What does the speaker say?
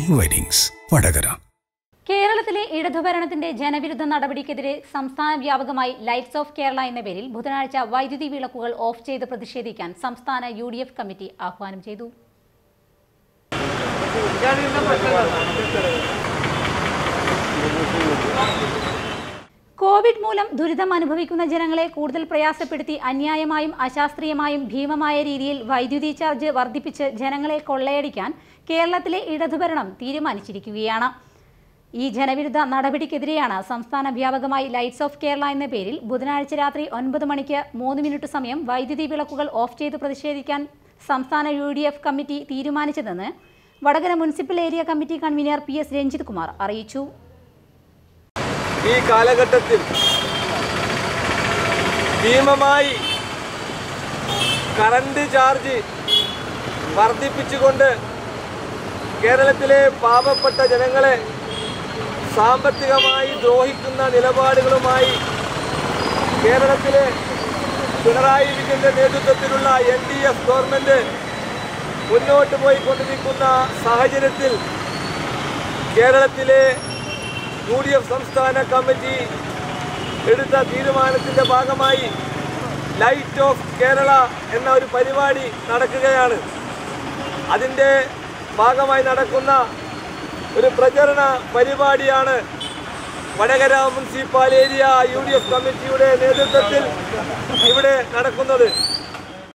king weddings Vadakara കേരളത്തിലെ ഇടതുഭരണത്തിന്റെ ജനവിരുദ്ധ നടപടിക്കെതിരെ സംസ്ഥാന വ്യാപകമായി ലൈറ്റ്സ് ഓഫ് കേരള എന്ന പേരിൽ ബുധനാഴ്ച വൈദ്യുതി വിളക്കുകൾ ഓഫ് ചെയ്ത് പ്രതിഷേധിക്കാൻ സംസ്ഥാന യു കമ്മിറ്റി ആഹ്വാനം ചെയ്തു കോവിഡ് മൂലം ദുരിതം അനുഭവിക്കുന്ന ജനങ്ങളെ കൂടുതൽ പ്രയാസപ്പെടുത്തി അന്യായമായും അശാസ്ത്രീയമായും ഭീമമായ രീതിയിൽ വൈദ്യുതി ചാർജ് വർദ്ധിപ്പിച്ച് ജനങ്ങളെ കൊള്ളയടിക്കാൻ കേരളത്തിലെ ഇടതുഭരണം തീരുമാനിച്ചിരിക്കുകയാണ് ഈ ജനവിരുദ്ധ നടപടിക്കെതിരെയാണ് സംസ്ഥാന വ്യാപകമായി ലൈറ്റ്സ് ഓഫ് കേരള എന്ന പേരിൽ ബുധനാഴ്ച രാത്രി ഒൻപത് മണിക്ക് മൂന്ന് മിനിറ്റ് സമയം വൈദ്യുതി വിളക്കുകൾ ഓഫ് ചെയ്ത് പ്രതിഷേധിക്കാൻ സംസ്ഥാന യു കമ്മിറ്റി തീരുമാനിച്ചതെന്ന് Vadakara municipal area committee convener P S Ranjith Kumar അറിയിച്ചു ഈ കാലഘട്ടത്തിൽ ഭീമമായി കറണ്ട് ചാർജ് വർദ്ധിപ്പിച്ചുകൊണ്ട് കേരളത്തിലെ പാവപ്പെട്ട ജനങ്ങളെ സാമ്പത്തികമായി ദ്രോഹിക്കുന്ന നിലപാടുകളുമായി കേരളത്തിലെ പിണറായി വിജയന്റെ നേതൃത്വത്തിലുള്ള എൻ ഡി എഫ് ഗവൺമെന്റ് മുന്നോട്ട് പോയിക്കൊണ്ടിരിക്കുന്ന സാഹചര്യത്തിൽ കേരളത്തിലെ യു ഡി എഫ് സംസ്ഥാന കമ്മിറ്റി എടുത്ത തീരുമാനത്തിന്റെ ഭാഗമായി ലൈറ്റ് ഓഫ് കേരള എന്ന ഒരു പരിപാടി നടക്കുകയാണ് അതിൻ്റെ ഭാഗമായി നടക്കുന്ന ഒരു പ്രചരണ പരിപാടിയാണ് Vadakara municipal area U D F കമ്മിറ്റിയുടെ നേതൃത്വത്തിൽ ഇവിടെ നടക്കുന്നത്